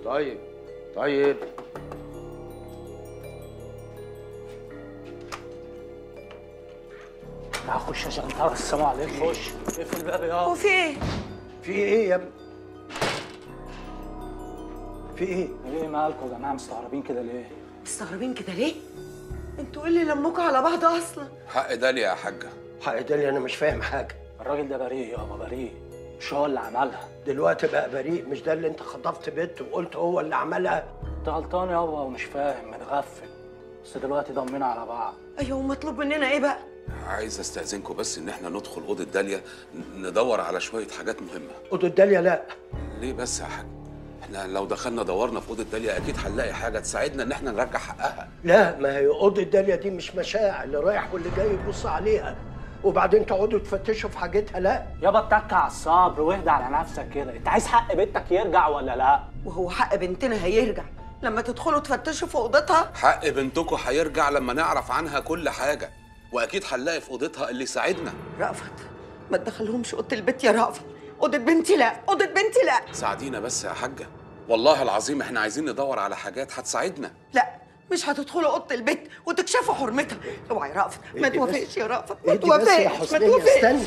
طيب طيب تعال خش يا جنطار السلام عليكم خش اقفل الباب يا وفي ايه؟ في ايه يا ابني في ايه ايه مالكم يا جماعه مستغربين كده ليه؟ مستغربين كده ليه؟ انتوا ايه اللي لمكوا على بعض اصلا؟ حق داليا يا حاجه حق داليا انا مش فاهم حاجه الراجل ده بريء يابا بريء مش هو اللي عملها دلوقتي بقى بريء مش ده اللي انت خطفت بنته وقلت هو اللي عملها انت غلطان يابا ومش فاهم متغفل بس دلوقتي ضمنا على بعض ايوه ومطلوب مننا ايه بقى؟ عايز استاذنكم بس ان احنا ندخل اوضه داليا ن- ندور على شويه حاجات مهمه اوضه داليا لا ليه بس يا حاج احنا لو دخلنا دورنا في اوضه داليا اكيد هنلاقي حاجه تساعدنا ان احنا نرجع حقها لا ما هي اوضه داليا دي مش مشاع اللي رايح واللي جاي يبص عليها وبعدين تقعدوا تفتشوا في حاجتها لا يابا اتك على الصبر واهدى على نفسك كده انت عايز حق بنتك يرجع ولا لا؟ وهو حق بنتنا هيرجع لما تدخلوا تفتشوا في اوضتها حق بنتكم هيرجع لما نعرف عنها كل حاجه واكيد هنلاقي في اوضتها اللي يساعدنا رأفت ما تدخلهمش اوضه البيت يا رأفت اوضه بنتي لا اوضه بنتي لا ساعدينا بس يا حاجه والله العظيم احنا عايزين ندور على حاجات هتساعدنا لا مش هتدخلوا اوضه البيت وتكشفوا حرمتها اوعى يا رأفت ما اهدي بس. توافقش يا رأفت ما اهدي بس يا توافقش ما حسنية توافقش استني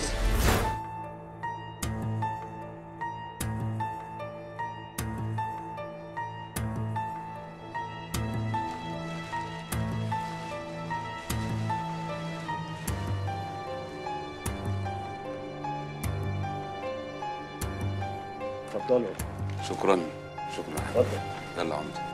اتفضلوا شكرا شكرا يا حاج. اتفضل يلا يا عمده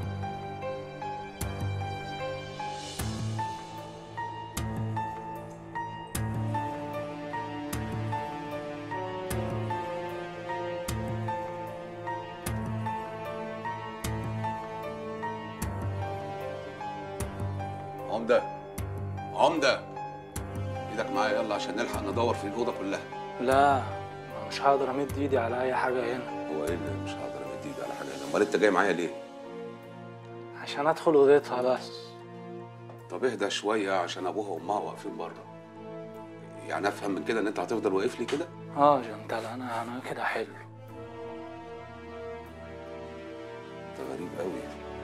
عمده عمده ايدك معايا يلا عشان نلحق ندور في الاوضه كلها لا أنا مش هقدر امد ايدي على اي حاجه هنا هو ايه اللي مش هقدر امد ايدي على حاجه هنا امال انت جاي معايا ليه عشان ادخل اوضتها بس طب اهدى شويه عشان ابوها وامها واقفين بره يعني افهم من كده ان انت هتفضل واقف لي كده اه جنتل انا انا كده حلو انت غريب قوي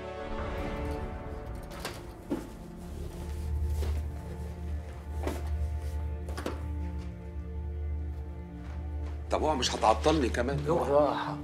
طب هو مش هتعطلني كمان بالراحه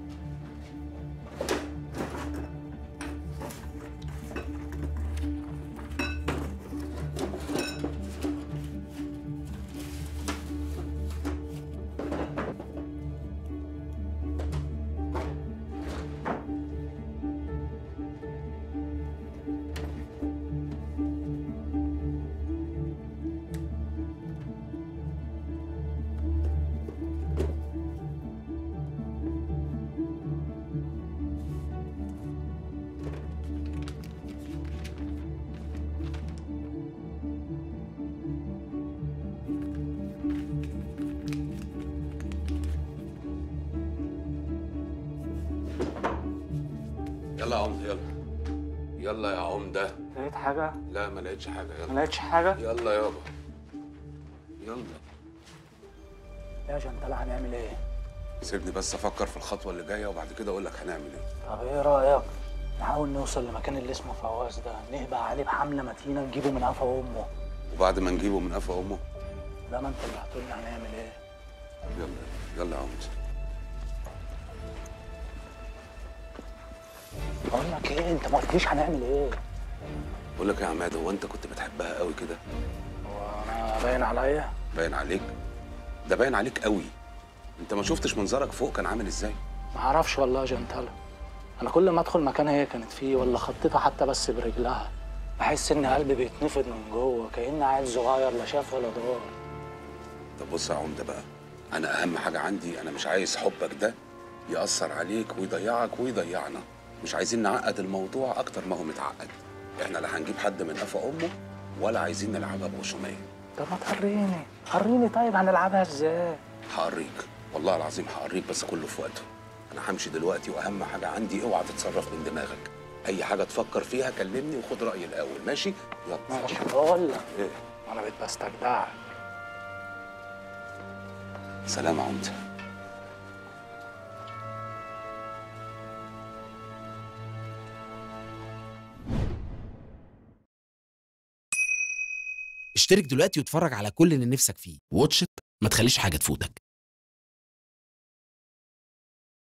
يلا يا عمده يلا يلا يا عمده لقيت حاجه لا ما لقيتش حاجه ما يلا لقيتش حاجه يلا يابا يلا يا جنتل هنعمل ايه سيبني بس افكر في الخطوه اللي جايه وبعد كده اقول لك هنعمل ايه طب ايه رايك نحاول نوصل لمكان اللي اسمه فواز ده نهبق عليه بحمله متينه نجيبه من قفا امه وبعد ما نجيبه من قفا امه ده ما انت اللي هتقول لي هنعمل ايه يلا يلا يا عمده بقول لك ايه انت ما قلتليش هنعمل ايه بقول لك يا عماد هو انت كنت بتحبها قوي كده هو انا باين عليا باين عليك ده باين عليك قوي انت ما شفتش منظرك فوق كان عامل ازاي ما اعرفش والله يا جنتله انا كل ما ادخل مكان هي كانت فيه ولا خطيتها حتى بس برجلها بحس ان قلبي بيتنفض من جوه كاني عيل صغير لا شاف ولا دار طب بص يا عمده بقى انا اهم حاجه عندي انا مش عايز حبك ده ياثر عليك ويضيعك ويضيعنا مش عايزين نعقد الموضوع اكتر ما هو متعقد احنا لا هنجيب حد من قفا امه ولا عايزين نلعبها بغشوميه طب ما توريني وريني طيب هنلعبها ازاي هوريك والله العظيم هوريك بس كله في وقته انا همشي دلوقتي واهم حاجه عندي اوعى تتصرف من دماغك اي حاجه تفكر فيها كلمني وخد رايي الاول ماشي يلا ماشي بقول لك ايه انا بقيت بستجدعك سلام يا عمده اشترك دلوقتي واتفرج على كل اللي نفسك فيه واتش إت، ما تخليش حاجة تفوتك